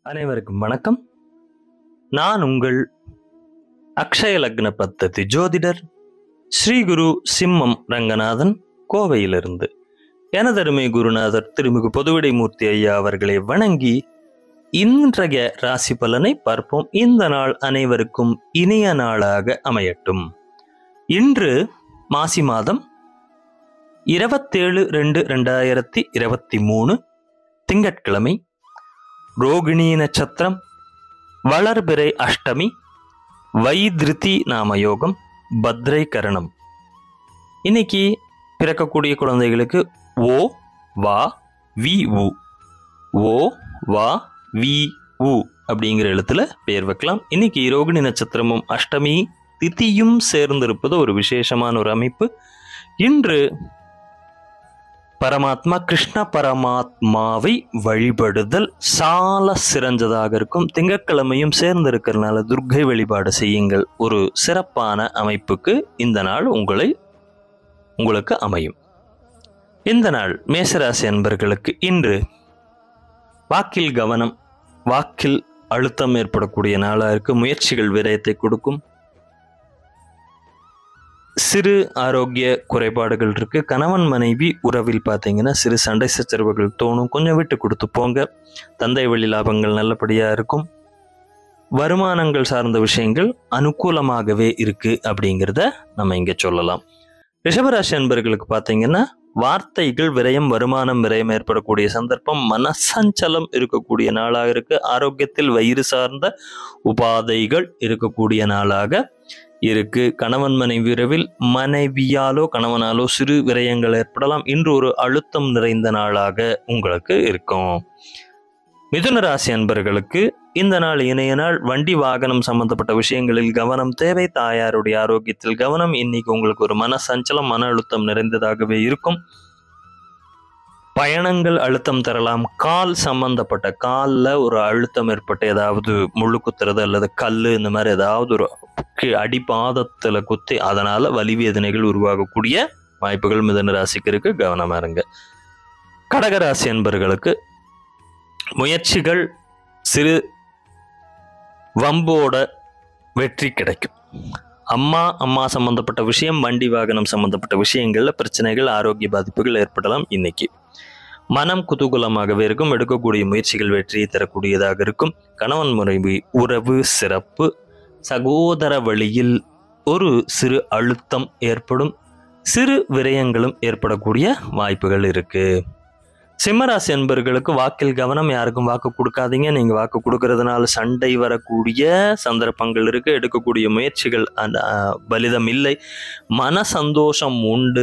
அனைவருக்கும் வணக்கம் நான் உங்கள் அக்ஷய லக்ன பத்ததி ஜோதிடர் ஸ்ரீகுரு சிம்மம் ரங்கநாதன் கோவையிலிருந்து எனதருமை குருநாதர் திருமிகு பொதுவிடை மூர்த்தி ஐயா அவர்களை வணங்கி இன்றைய ராசி பலனை பார்ப்போம் இந்த நாள் அனைவருக்கும் இனிய நாளாக அமையட்டும் இன்று மாசி மாதம் இருபத்தேழு ரெண்டு ரெண்டாயிரத்தி இருபத்தி மூணு திங்கட்கிழமை ரோகிணி நட்சத்திரம் வளர்பிறை அஷ்டமி வைதிருதி நாமயோகம் பத்ரை கரணம் இன்னைக்கு பிறக்கக்கூடிய குழந்தைகளுக்கு ஓ வா வி உ ஓ வா வி உ அப்படிங்கிற எழுத்துல பெயர் வைக்கலாம் இன்னைக்கு ரோகிணி நட்சத்திரமும் அஷ்டமி திதியும் சேர்ந்திருப்பது ஒரு விசேஷமான ஒரு அமைப்பு இன்று பரமாத்மா கிருஷ்ண பரமாத்மாவை வழிபடுதல் சால சிறந்ததாக இருக்கும் திங்கட்கிழமையும் சேர்ந்து இருக்கிறனால துர்க்கை வழிபாடு செய்யுங்கள் ஒரு சிறப்பான அமைப்புக்கு இந்த நாள் உங்களை உங்களுக்கு அமையும் இந்த நாள் மேசராசி அன்பர்களுக்கு இன்று வாக்கில் கவனம் வாக்கில் அழுத்தம் ஏற்படக்கூடிய நாளாக இருக்கு முயற்சிகள் விரயத்தை கொடுக்கும் சிறு ஆரோக்கிய குறைபாடுகள் இருக்கு கணவன் மனைவி உறவில் பார்த்தீங்கன்னா சிறு சண்டை சச்சரவுகள் தோணும் கொஞ்சம் விட்டு கொடுத்து போங்க தந்தை வழி லாபங்கள் நல்லபடியா இருக்கும் வருமானங்கள் சார்ந்த விஷயங்கள் அனுகூலமாகவே இருக்கு அப்படிங்கிறத நம்ம இங்க சொல்லலாம் ரிஷபராசி அன்பர்களுக்கு பார்த்தீங்கன்னா வார்த்தைகள் விரயம் வருமானம் விரயம் ஏற்படக்கூடிய சந்தர்ப்பம் மனசஞ்சலம் இருக்கக்கூடிய நாளாக இருக்கு ஆரோக்கியத்தில் வயிறு சார்ந்த உபாதைகள் இருக்கக்கூடிய நாளாக இருக்கு கணவன் மனைவி உறவில் மனைவியாலோ கணவனாலோ சிறு விரயங்கள் ஏற்படலாம் இன்று ஒரு அழுத்தம் நிறைந்த நாளாக உங்களுக்கு இருக்கும் மிதுன ராசி அன்பர்களுக்கு இந்த நாள் இணைய நாள் வண்டி வாகனம் சம்பந்தப்பட்ட விஷயங்களில் கவனம் தேவை தாயாருடைய ஆரோக்கியத்தில் கவனம் இன்னைக்கு உங்களுக்கு ஒரு மன சஞ்சலம் மன அழுத்தம் நிறைந்ததாகவே இருக்கும் பயணங்கள் அழுத்தம் தரலாம் கால் சம்பந்தப்பட்ட காலில் ஒரு அழுத்தம் ஏற்பட்டு ஏதாவது முள்ளு குத்துறது அல்லது கல் இந்த மாதிரி ஏதாவது ஒரு கி- அடிபாதத்தில் குத்தி அதனால வலி வேதனைகள் உருவாகக்கூடிய வாய்ப்புகள் மிதன ராசிக்கு இருக்கு கவனமா இருங்க கடகராசி என்பர்களுக்கு முயற்சிகள் சிறு வம்போட வெற்றி கிடைக்கும் அம்மா அம்மா சம்பந்தப்பட்ட விஷயம் வண்டி வாகனம் சம்பந்தப்பட்ட விஷயங்கள்ல பிரச்சனைகள் ஆரோக்கிய பாதிப்புகள் ஏற்படலாம் இன்னைக்கு மனம் குதூகலமாகவே இருக்கும் எடுக்கக்கூடிய முயற்சிகள் வெற்றியை தரக்கூடியதாக இருக்கும் கணவன் மனைவி உறவு சிறப்பு சகோதர வழியில் ஒரு சிறு அழுத்தம் ஏற்படும் சிறு விரயங்களும் ஏற்படக்கூடிய வாய்ப்புகள் இருக்கு சிம்மராசி அன்பர்களுக்கு வாக்கில் கவனம் யாருக்கும் வாக்கு கொடுக்காதீங்க நீங்க வாக்கு கொடுக்கறதுனால சண்டை வரக்கூடிய சந்தர்ப்பங்கள் இருக்கு எடுக்கக்கூடிய முயற்சிகள் அந்த அஹ், பலிதம் இல்லை மன சந்தோஷம் உண்டு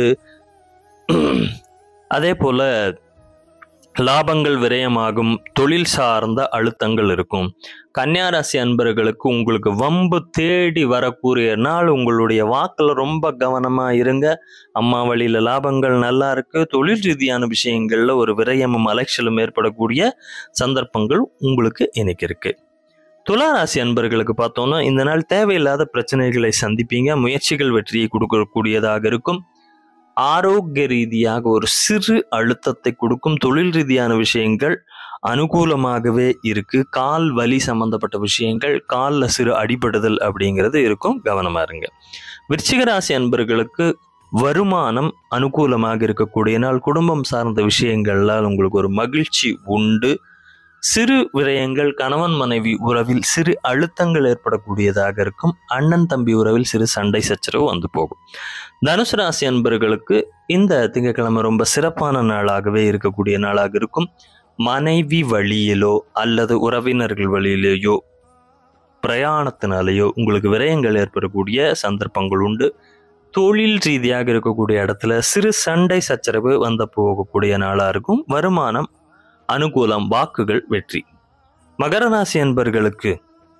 அதே போல லாபங்கள் விரயமாகும் தொழில் சார்ந்த அழுத்தங்கள் இருக்கும் கன்னியாராசி அன்பர்களுக்கு உங்களுக்கு வம்பு தேடி வரக்கூடிய நாள் உங்களுடைய வாக்கில் ரொம்ப கவனமா இருங்க அம்மா வழியில லாபங்கள் நல்லா இருக்கு தொழில் ரீதியான விஷயங்கள்ல ஒரு விரயமும் அலைச்சலும் ஏற்படக்கூடிய சந்தர்ப்பங்கள் உங்களுக்கு இன்னைக்கு இருக்கு துலா ராசி அன்பர்களுக்கு பார்த்தோம்னா இந்த நாள் தேவையில்லாத பிரச்சனைகளை சந்திப்பீங்க முயற்சிகள் வெற்றியை கொடுக்கக்கூடியதாக இருக்கும் ஆரோக்கிய ரீதியாக ஒரு சிறு அழுத்தத்தை கொடுக்கும் தொழில் ரீதியான விஷயங்கள் அனுகூலமாகவே இருக்கு கால் வலி சம்பந்தப்பட்ட விஷயங்கள் காலில் சிறு அடிபடுதல் அப்படிங்கிறது இருக்கும் கவனமா இருங்க விருச்சிக ராசி அன்பர்களுக்கு வருமானம் அனுகூலமாக இருக்கக்கூடிய நாள் குடும்பம் சார்ந்த விஷயங்களால் உங்களுக்கு ஒரு மகிழ்ச்சி உண்டு சிறு விரயங்கள் கணவன் மனைவி உறவில் சிறு அழுத்தங்கள் ஏற்படக்கூடியதாக இருக்கும் அண்ணன் தம்பி உறவில் சிறு சண்டை சச்சரவு வந்து போகும் தனுசு ராசி அன்பர்களுக்கு இந்த திங்கட்கிழமை ரொம்ப சிறப்பான நாளாகவே இருக்கக்கூடிய நாளாக இருக்கும் மனைவி வழியிலோ அல்லது உறவினர்கள் வழியிலேயோ பிரயாணத்தினாலேயோ உங்களுக்கு விரயங்கள் ஏற்படக்கூடிய சந்தர்ப்பங்கள் உண்டு தொழில் ரீதியாக இருக்கக்கூடிய இடத்துல சிறு சண்டை சச்சரவு வந்த போகக்கூடிய நாளாக இருக்கும் வருமானம் அனுகூலம் வாக்குகள் வெற்றி மகர ராசி அன்பர்களுக்கு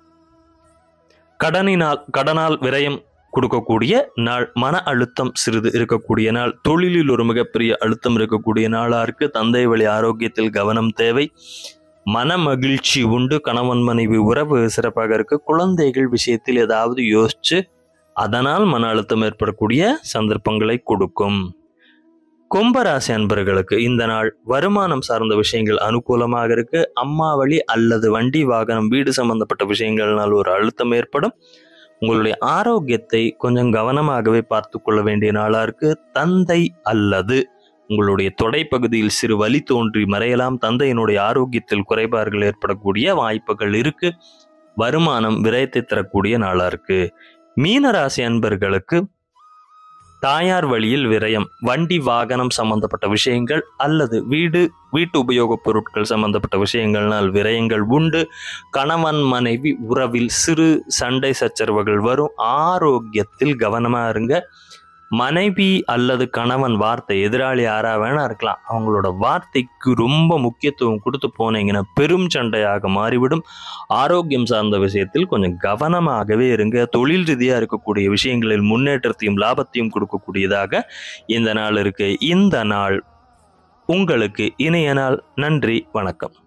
கடனினால் கடனால் விரயம் கொடுக்கக்கூடிய நாள் மன அழுத்தம் சிறிது இருக்கக்கூடிய நாள் தொழிலில் ஒரு மிகப்பெரிய அழுத்தம் இருக்கக்கூடிய நாளா இருக்கு தந்தை வழி ஆரோக்கியத்தில் கவனம் தேவை மன மகிழ்ச்சி உண்டு கணவன் மனைவி உறவு சிறப்பாக இருக்கு குழந்தைகள் விஷயத்தில் ஏதாவது யோசிச்சு அதனால் மன அழுத்தம் ஏற்படக்கூடிய சந்தர்ப்பங்களை கொடுக்கும் கும்பராசி அன்பர்களுக்கு இந்த நாள் வருமானம் சார்ந்த விஷயங்கள் அனுகூலமாக இருக்கு அம்மா வழி அல்லது வண்டி வாகனம் வீடு சம்பந்தப்பட்ட விஷயங்கள்னால் ஒரு அழுத்தம் ஏற்படும் உங்களுடைய ஆரோக்கியத்தை கொஞ்சம் கவனமாகவே பார்த்து கொள்ள வேண்டிய நாளா இருக்கு தந்தை அல்லது உங்களுடைய தொடைப்பகுதியில் சிறு வலி தோன்றி மறையலாம் தந்தையினுடைய ஆரோக்கியத்தில் குறைபாடுகள் ஏற்படக்கூடிய வாய்ப்புகள் இருக்கு வருமானம் விரயத்தை தரக்கூடிய நாளா இருக்கு மீனராசி அன்பர்களுக்கு தாயார் வழியில் விரயம் வண்டி வாகனம் சம்பந்தப்பட்ட விஷயங்கள் அல்லது வீடு வீட்டு உபயோகப் பொருட்கள் சம்பந்தப்பட்ட விஷயங்கள்னால் விரயங்கள் உண்டு கணவன் மனைவி உறவில் சிறு சண்டை சச்சரவுகள் வரும் ஆரோக்கியத்தில் கவனமா இருங்க மனைவி அல்லது கணவன் வார்த்தை எதிராளி யாரா வேணா இருக்கலாம் அவங்களோட வார்த்தைக்கு ரொம்ப முக்கியத்துவம் கொடுத்து போனீங்கன்னா பெரும் சண்டையாக மாறிவிடும் ஆரோக்கியம் சார்ந்த விஷயத்தில் கொஞ்சம் கவனமாகவே இருங்க தொழில் ரீதியாக இருக்கக்கூடிய விஷயங்களில் முன்னேற்றத்தையும் லாபத்தையும் கொடுக்கக்கூடியதாக இந்த நாள் இருக்கு இந்த நாள் உங்களுக்கு இணைய நாள் நன்றி வணக்கம்